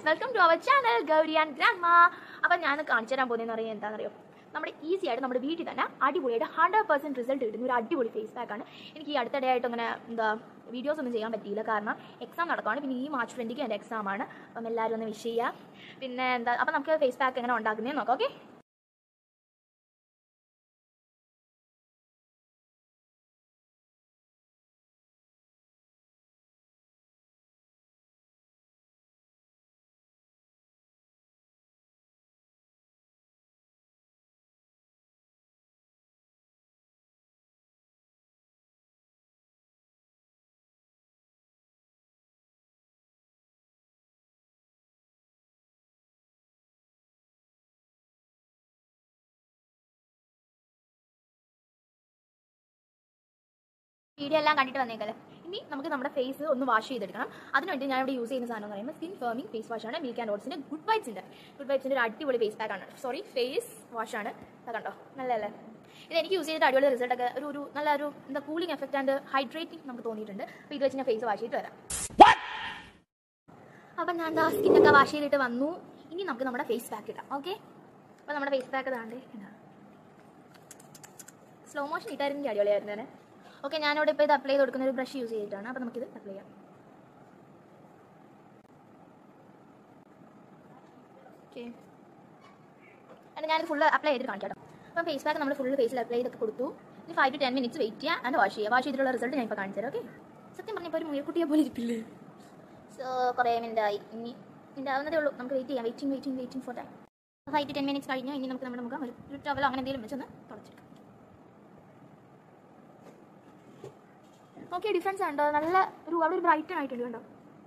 welcome to our channel Gauri and grandma അപ്പം ഞാൻ കാണിച്ചു തരാൻ പോകുന്നതെന്ന് പറയുന്നത് എന്താണെന്നറിയോ നമ്മുടെ ഈസി ആയിട്ട് നമ്മുടെ വീട്ടിൽ തന്നെ അടിപൊളിയായിട്ട് ഹൺഡ്രഡ് പെർസെൻറ്റ് റിസൾട്ട് കിട്ടുന്ന ഒരു അടിപൊളി ഫേസ് പാക്ക് ആണ് എനിക്ക് ഈ അടുത്തിടെയായിട്ട് അങ്ങനെ എന്താ വീഡിയോസ് ഒന്നും ചെയ്യാൻ പറ്റിയില്ല കാരണം എക്സാം നടക്കുകയാണ് പിന്നെ ഈ മാർച്ച് ട്വൻറ്റിക്ക് എൻ്റെ എക്സാം ആണ് അപ്പം എല്ലാവരും ഒന്ന് വിഷ് ചെയ്യുക പിന്നെ എന്താ അപ്പം നമുക്ക് ഫേസ് പാക്ക് എങ്ങനെ ഉണ്ടാക്കുന്നതെന്ന് നോക്കാം ഓക്കെ വീഡിയോ എല്ലാം കണ്ടിട്ട് വന്നേക്കല്ലേ ഇനി നമുക്ക് നമ്മുടെ ഫേസ് ഒന്ന് വാഷ് ചെയ്തെടുക്കണം അതിനുവേണ്ടി ഞാൻ ഇവിടെ യൂസ് ചെയ്യുന്ന സാധനം എന്ന് പറയുമ്പോൾ സ്കിൻ ഫേമിംഗ് ഫേസ് വാഷ് ആണ് മിൽക്ക് ആൻഡ് ഓട്സിന്റെ ഗുഡ് വൈബ്സിന്റെ ഗുഡ് വൈബ്സിന്റെ ഒരു അടിപൊളി ഫേസ് പാക്ക് ആണ് സോറി ഫേസ് വാഷ് ആണ് അത് കണ്ടോ നല്ലതല്ലേ ഇത് എനിക്ക് യൂസ് ചെയ്തിട്ട് അടിപൊളി റിസൾട്ട് ഒക്കെ ഒരു ഒരു നല്ല ഒരു എന്താ കൂളിംഗ് എഫക്റ്റ് ആൻഡ് ഹൈഡ്രേറ്റിംഗ് നമുക്ക് തോന്നിയിട്ടുണ്ട് അപ്പോൾ ഇത് വെച്ച് ഞാൻ ഫേസ് വാഷ് ചെയ്തിട്ട് വരാം അപ്പം ഞാൻ എന്താ സ്കിന്നൊക്കെ വാഷ് ചെയ്തിട്ട് വന്നു ഇനി നമുക്ക് നമ്മുടെ ഫേസ് പാക്ക് ഇടാം ഓക്കെ അപ്പോൾ നമ്മുടെ ഫേസ് പാക്ക് ഇതാണ്ട് ഇതാ സ്ലോ മോഷൻ ഇട്ടായിരുന്നെങ്കിൽ അടിപൊളിയായിരുന്നു തന്നെ ഓക്കെ ഞാനിവിടെ ഇപ്പോൾ ഇത് അപ്ലൈ ചെയ്ത് കൊടുക്കുന്ന ഒരു ബ്രഷ് യൂസ് ചെയ്തിട്ടാണ് അപ്പോൾ നമുക്കിത് അപ്ലൈ ചെയ്യാം ഓക്കെ എന്നിട്ട് ഞാനിത് ഫുള്ള് അപ്ലൈ ചെയ്തിട്ട് കാണിക്കാം കേട്ടോ അപ്പം ഫേസ് പാക്ക് നമ്മൾ ഫുള്ള് ഫേസിൽ അപ്ലൈ ചെയ്തൊക്കെ കൊടുത്തു ഇനി five to ten minutes wait ചെയ്യുക ആൻഡ് വാഷ് ചെയ്യുക വാഷ് ചെയ്തിട്ടുള്ള റിസൾട്ട് ഞാൻ ഇപ്പോൾ കാണിച്ചു തരാം ഓക്കെ സത്യം പറഞ്ഞപ്പോൾ ഒരു മുയൽക്കുട്ടിയെ പോലെ ഇരിപ്പില്ലേ സോ കുറേ മിനിറ്റ് ആയി ഇനി മിനിറ്റ് ആവുന്നതേ ഉള്ളൂ നമുക്ക് വെയിറ്റ് ചെയ്യാം waiting waiting waiting for time five to ten minutes കഴിഞ്ഞു ഇനി നമുക്ക് നമ്മുടെ മുഖം ഒരു ഒരു ടവലോ അങ്ങനെ എന്തെങ്കിലും വെച്ചൊന്ന് തുടച്ചെടുക്കാം ഓക്കെ ഡിഫറൻസ് ഉണ്ടോ നല്ല ഒരു അവിടെ ഒരു ബ്രൈറ്റൺ ആയിട്ടുണ്ട് കണ്ടോ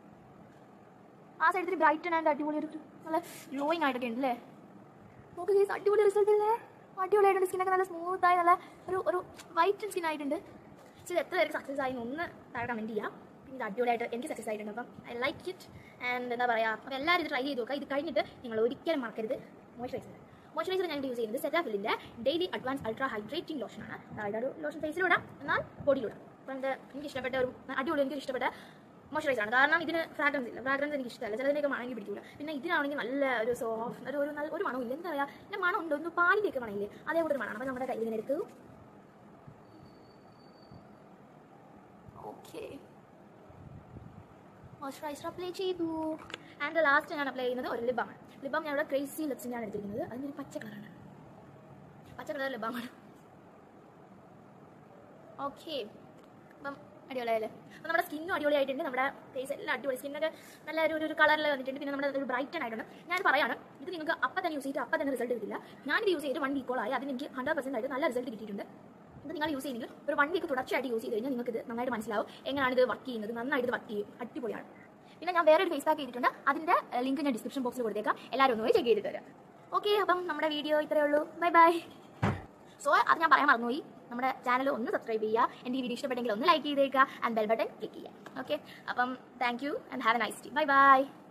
ആ സൈഡിൽ ബ്രൈറ്റൺ ആൻഡ് അടിപൊളി ഒരു നല്ല ഗ്ലോയിങ് ആയിട്ടൊക്കെ ഉണ്ട് അല്ലേ നോക്ക് ഗൈസ് അടിപൊളി റിസൾട്ട് അല്ലേ അടിപൊളിയായിട്ടുണ്ട് സ്കിന്നൊക്കെ നല്ല സ്മൂത്ത് ആയി നല്ല ഒരു ഒരു വൈറ്റ് സ്കിൻ ആയിട്ടുണ്ട് പക്ഷേ ഇത് എത്ര പേർക്ക് സക്സസ് ആയി എന്ന് ഒന്ന് താഴെ കമൻറ്റ് ചെയ്യാം പിന്നെ ഇത് അടിപൊളിയായിട്ട് എനിക്ക് സക്സസ് ആയിട്ടുണ്ട് അപ്പം ഐ ലൈക്ക് ഇറ്റ് ആൻഡ് എന്താ പറയുക അപ്പോൾ എല്ലാവരും ഇത് ട്രൈ ചെയ്ത് നോക്കുക ഇത് കഴിഞ്ഞിട്ട് നിങ്ങൾ ഒരിക്കലും മറക്കരുത് മോയ്സ്ചറൈസർ മോയ്സ്ചറൈസർ ഞാൻ യൂസ് ചെയ്യുന്നത് സെറ്റാഫിലിൻ്റെ ഡെയിലി അഡ്വാൻസ് അൾട്രാ ഹൈഡ്രേറ്റിംഗ് ലോഷനാണ് അതായത് ഒരു ലോഷൻ ഫേസിലിടാം എന്നാൽ ബോഡിയിലിടാം അപ്പം ഇത് എനിക്ക് ഇഷ്ടപ്പെട്ട ഒരു അടിപൊളി എനിക്ക് ഇഷ്ടപ്പെട്ട മോയ്സ്ചറൈസർ ആണ് കാരണം ഇതിന് ഫ്രാഗ്രൻസ് ഇല്ല ഫ്രാഗ്രൻസ് എനിക്ക് ഇഷ്ടമല്ല ചിലതിനൊക്കെ മണങ്ങി പിടിക്കില്ല പിന്നെ ഇതിനാണെങ്കിൽ നല്ല ഒരു സോഫ്റ്റ് ഒരു ഒരു നല്ല ഒരു മണമില്ല എന്താ പറയുക ഇതിൻ്റെ മണം ഉണ്ട് ഒന്ന് പാലിൻ്റെയൊക്കെ മണമില്ലേ അതേപോലെ ഒരു മണമാണ് അപ്പോൾ നമ്മുടെ കയ്യിൽ ഇങ്ങനെ എടുക്കൂ ഓക്കെ മോയ്സ്ചറൈസർ അപ്ലൈ ചെയ്തു ആൻഡ് ലാസ്റ്റ് ഞാൻ അപ്ലൈ ചെയ്യുന്നത് ഒരു ലിബാമാണ് ലിബാം ഞാൻ ഇവിടെ ക്രേസി ലിപ്സിൻ്റെയാണ് എടുത്തിരിക്കുന്നത് അതിൻ്റെ ഒരു പച്ച കളറാണ് പച്ച കളർ ലിബാമാണ് ഓക്കെ അപ്പം അടിപൊളിയായല്ലേ അപ്പം നമ്മുടെ സ്കിന്നും അടിപൊളിയായിട്ടുണ്ട് നമ്മുടെ ഫേസ് എല്ലാം അടിപൊളി സ്കിന്നൊക്കെ നല്ല ഒരു ഒരു കളറിൽ വന്നിട്ടുണ്ട് പിന്നെ നമ്മുടെ ഒരു ബ്രൈറ്റൺ ആയിട്ടുണ്ട് ഞാൻ പറയാണ് ഇത് നിങ്ങൾക്ക് അപ്പം തന്നെ യൂസ് ചെയ്തിട്ട് അപ്പം തന്നെ റിസൾട്ട് കിട്ടില്ല ഞാനിത് യൂസ് ചെയ്തിട്ട് വൺ വീക്കോളായി അതിന് എനിക്ക് ഹൺഡ്രഡ് പെർസെൻറ്റ് ആയിട്ട് നല്ല റിസൾട്ട് കിട്ടിയിട്ടുണ്ട് ഇത് നിങ്ങൾ യൂസ് ചെയ്യുന്നെങ്കിൽ ഒരു വൺ വീക്ക് തുടർച്ചയായിട്ട് യൂസ് ചെയ്ത് കഴിഞ്ഞാൽ നിങ്ങൾക്ക് ഇത് നന്നായിട്ട് മനസ്സിലാവും എങ്ങനെയാണ് ഇത് വർക്ക് ചെയ്യുന്നത് നന്നായിട്ട് ഇത് വർക്ക് ചെയ്യും അടിപൊളിയാണ് പിന്നെ ഞാൻ വേറെ ഒരു ഫേസ് പാക്ക് ചെയ്തിട്ടുണ്ട് അതിൻ്റെ ലിങ്ക് ഞാൻ ഡിസ്ക്രിപ്ഷൻ ബോക്സിൽ കൊടുത്തേക്കാം എല്ലാവരും ഒന്ന് പോയി ചെക്ക് ചെയ്തിട്ട് തരാം ഓക്കെ അപ്പം നമ്മുടെ വീഡിയോ ഇത്രയേ ഉള്ളൂ ബൈ ബൈ സോ അത് ഞാൻ പറയാൻ മറന്നുപോയി നമ്മുടെ ചാനൽ ഒന്ന് സബ്സ്ക്രൈബ് ചെയ്യുക എൻ്റെ ഈ വീഡിയോ ഇഷ്ടപ്പെട്ടെങ്കിൽ ഒന്ന് ലൈക്ക് ചെയ്തേക്കുക ആൻഡ് ബെൽ ബട്ടൺ ക്ലിക്ക് ചെയ്യുക ഓക്കെ അപ്പം thank you and have a nice day bye by